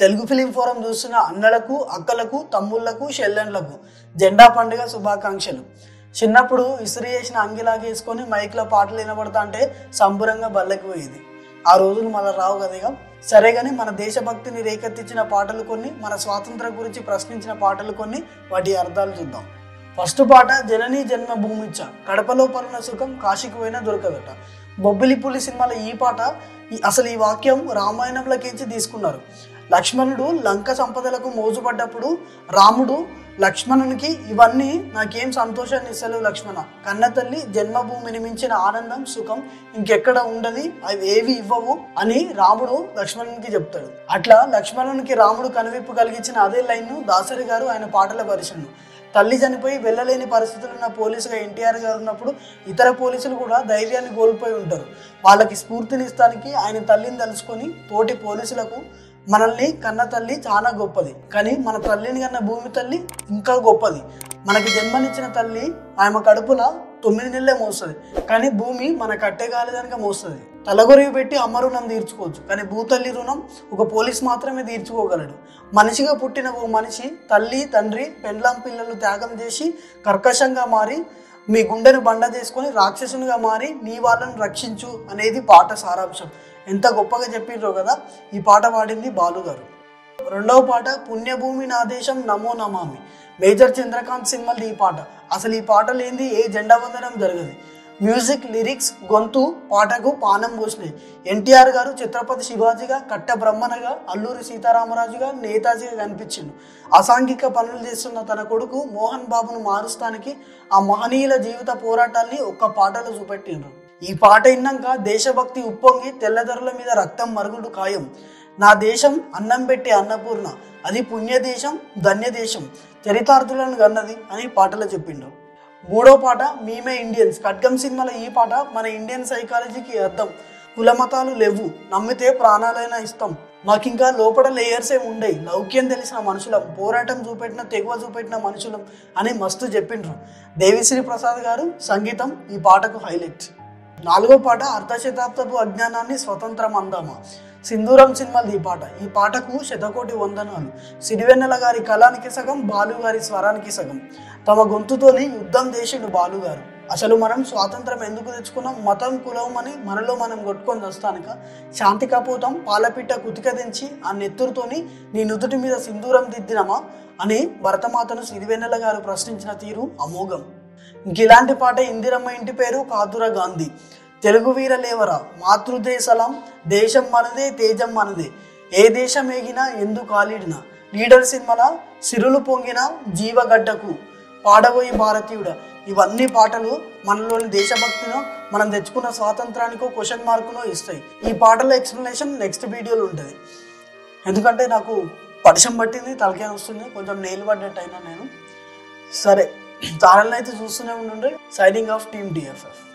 Telugu film forum చూస్తున్న అన్నలకు అక్కలకు తమ్ముళ్లకు చెల్లెండ్లకు జెండా పండుగ శుభాకాంక్షలు చిన్నప్పుడు ఇస్త్రీ చేసిన అంగిలాగా వేసుకొని మైక్లో పాటలు వినబడతా అంటే సంబురంగా బల్లకి పోయేది ఆ రోజులు మళ్ళీ రావు కదా ఇక సరే కానీ మన దేశభక్తిని రేకెత్తించిన పాటలు కొన్ని మన స్వాతంత్రం గురించి ప్రశ్నించిన పాటలు కొన్ని వాటి అర్థాలు చూద్దాం ఫస్ట్ పాట జనని జన్మభూమిచ్చ కడపలో పరున సుఖం కాశీకి పోయినా దొరకదట బొబ్బిలి పులి సినిమాలో ఈ పాట ఈ- అసలు ఈ వాక్యం రామాయణంలోకించి తీసుకున్నారు లక్ష్మణుడు లంక సంపదలకు మోజుపడ్డప్పుడు రాముడు లక్ష్మణునికి ఇవన్నీ నాకేం సంతోషాన్ని ఇస్తలేవు లక్ష్మణ కన్న తల్లి జన్మభూమిని మించిన ఆనందం సుఖం ఇంకెక్కడ ఉండదు అవి ఏవి ఇవ్వవు అని రాముడు లక్ష్మణునికి చెప్తాడు అట్లా లక్ష్మణునికి రాముడు కనువిప్పు కలిగించిన అదే లైన్ను దాసరి గారు ఆయన పాటల పరిచయం తల్లి చనిపోయి వెళ్ళలేని పరిస్థితులు ఉన్న పోలీసుగా ఎన్టీఆర్ గారు ఉన్నప్పుడు ఇతర పోలీసులు కూడా ధైర్యాన్ని కోల్పోయి ఉంటారు వాళ్ళకి స్ఫూర్తినిస్తానికి ఆయన తల్లిని తలుసుకొని తోటి పోలీసులకు మనల్ని కన్న తల్లి చాలా గొప్పది కానీ మన తల్లిని కన్న భూమి తల్లి ఇంకా గొప్పది మనకి జన్మనిచ్చిన తల్లి ఆమె కడుపున తొమ్మిది నెలలే మోస్తుంది కానీ భూమి మన కట్టెగాలిదానిక మోస్తుంది తలగొరివి పెట్టి అమ్మ రుణం తీర్చుకోవచ్చు కానీ భూతల్లి రుణం ఒక పోలీస్ మాత్రమే తీర్చుకోగలడు మనిషిగా పుట్టిన ఓ మనిషి తల్లి తండ్రి పెండ్లాం పిల్లలు త్యాగం చేసి కర్కశంగా మారి మీ గుండెను బండ చేసుకొని రాక్షసునిగా మారి నీ వాళ్ళని రక్షించు అనేది పాట సారాంశం ఎంత గొప్పగా చెప్పిండ్రో కదా ఈ పాట పాడింది బాలు గారు రెండవ పాట పుణ్యభూమి నా దేశం నమో నమామి మేజర్ చంద్రకాంత్ సినిమాది ఈ పాట అసలు ఈ పాట లేనిది ఏ జెండా వందనం జరగదు మ్యూజిక్ లిరిక్స్ గొంతు పాటకు పానం పోసినాయి ఎన్టీఆర్ గారు ఛత్రపతి శివాజీగా కట్ట బ్రహ్మణగా అల్లూరి సీతారామరాజుగా నేతాజీగా కనిపించిండు అసాంఘిక పనులు చేస్తున్న తన కొడుకు మోహన్ బాబును మారుస్తానికి ఆ మహనీయుల జీవిత పోరాటాల్ని ఒక్క పాటలో చూపెట్టిండ్రు ఈ పాట విన్నాక దేశభక్తి ఉప్పొంగి తెల్లదొరల మీద రక్తం మరుగుడు ఖాయం నా దేశం అన్నం పెట్టే అన్నపూర్ణ అది పుణ్యదేశం ధన్యదేశం చరితార్థులను గన్నది అని పాటలో చెప్పిండు మూడో పాట మీమే ఇండియన్స్ ఖడ్గం సినిమాలో ఈ పాట మన ఇండియన్ సైకాలజీకి అర్థం కుల మతాలు లేవు నమ్మితే ప్రాణాలైనా ఇస్తాం మాకు ఇంకా లోపల లేయర్సే ఉండయి లౌక్యం తెలిసిన మనుషులం పోరాటం చూపెట్టిన తెగువ చూపెట్టిన మనుషులం అని మస్తు చెప్పిండ్రు దేవిశ్రీ ప్రసాద్ గారు సంగీతం ఈ పాటకు హైలైట్ నాలుగో పాట అర్ధశతాబ్దపు అజ్ఞానాన్ని స్వతంత్రం అందామా సింధూరం సినిమాది ఈ పాట ఈ పాటకు శతకోటి వందనాలు సిరివెన్నెల గారి కళానికి సగం బాలు గారి స్వరానికి సగం తమ గొంతుతోని యుద్ధం చేసిండు బాలు గారు అసలు మనం స్వాతంత్రం ఎందుకు తెచ్చుకున్నాం మతం కులం అని మనలో మనం కొట్టుకొని వస్తానుక శాంతి కపోతం పాలపిట్ట కుతిక దించి ఆ నెత్తురుతోని నీ నుదుటి మీద సింధూరం దిద్దినమా అని భరతమాతను సిరివెన్నెల గారు ప్రశ్నించిన తీరు అమోఘం ఇంక ఇలాంటి పాట ఇందిరమ్మ ఇంటి పేరు కాదుర గాంధీ తెలుగు వీర లేవరా మాతృదేశలం దేశం మనదే తేజం మనదే ఏ దేశం ఏగినా ఎందు కాలిడినా లీడర్ సినిమల సిరులు పొంగిన జీవగడ్డకు పాడబోయి భారతీయుడ ఇవన్నీ పాటలు మనలోని దేశభక్తినో మనం తెచ్చుకున్న స్వాతంత్రానికో క్వశ్చన్ మార్కునో ఇస్తాయి ఈ పాటల ఎక్స్ప్లెనేషన్ నెక్స్ట్ వీడియోలో ఉంటుంది ఎందుకంటే నాకు పడిషం పట్టింది తలకాయ వస్తుంది కొంచెం నేలు పడ్డట్టు అయినా నేను సరే ఛానల్ అయితే చూస్తూనే ఉండండి సైనింగ్ ఆఫ్ టీమ్ డిఎఫ్ఎఫ్